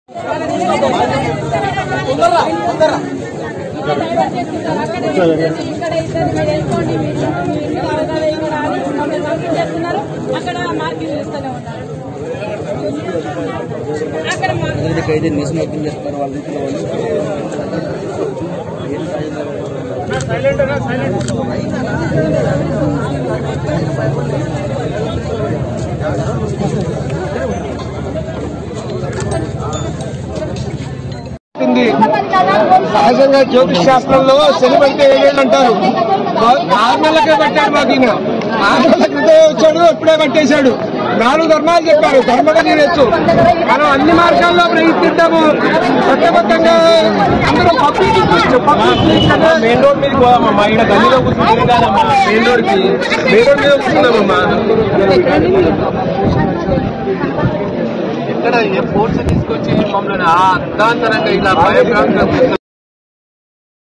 ఇక్కడ ఇద్దరు మీరు వేసుకోండి మీరు మీరు అవగాహన ఇక్కడ అని మమ్మల్ని పంపించేస్తున్నారు అక్కడ మార్కింగ్ చేస్తూనే ఉన్నారు అక్కడ మార్కింగ్ అయితే నిజం ఓపెన్ చేస్తారు వాళ్ళ ఇంట్లో వాళ్ళు ఉంది సహజంగా జ్యోతిష్ శాస్త్రంలో శని పడితే ఏడేళ్ళు అంటారు ఆరు నెలలకే పెట్టాడు మాకు ఈయన ఆరు నెలల క్రితం వచ్చాడు ఎప్పుడే పట్టేశాడు నాలుగు ధర్మాలు చెప్పారు ధర్మగతి తెచ్చు మనం అన్ని మార్గాల్లో ప్రయత్నిద్దాము కొత్తగా అందరూ పబ్లిక్ మెయిన్ రోడ్ మీద పోదామమ్మా ఇక్కడ గల్లీలో కూర్చుంటే కాదమ్మా మెయిన్ రోడ్ కి మెయిన్ రోడ్ మీద కూర్చున్నామమ్మా ఇక్కడ ఏ ఫోర్స్ తీసుకొచ్చి మమ్మల్ని ఆ అర్ధాంతరంగా ఇలా భయభ్రాంతంగా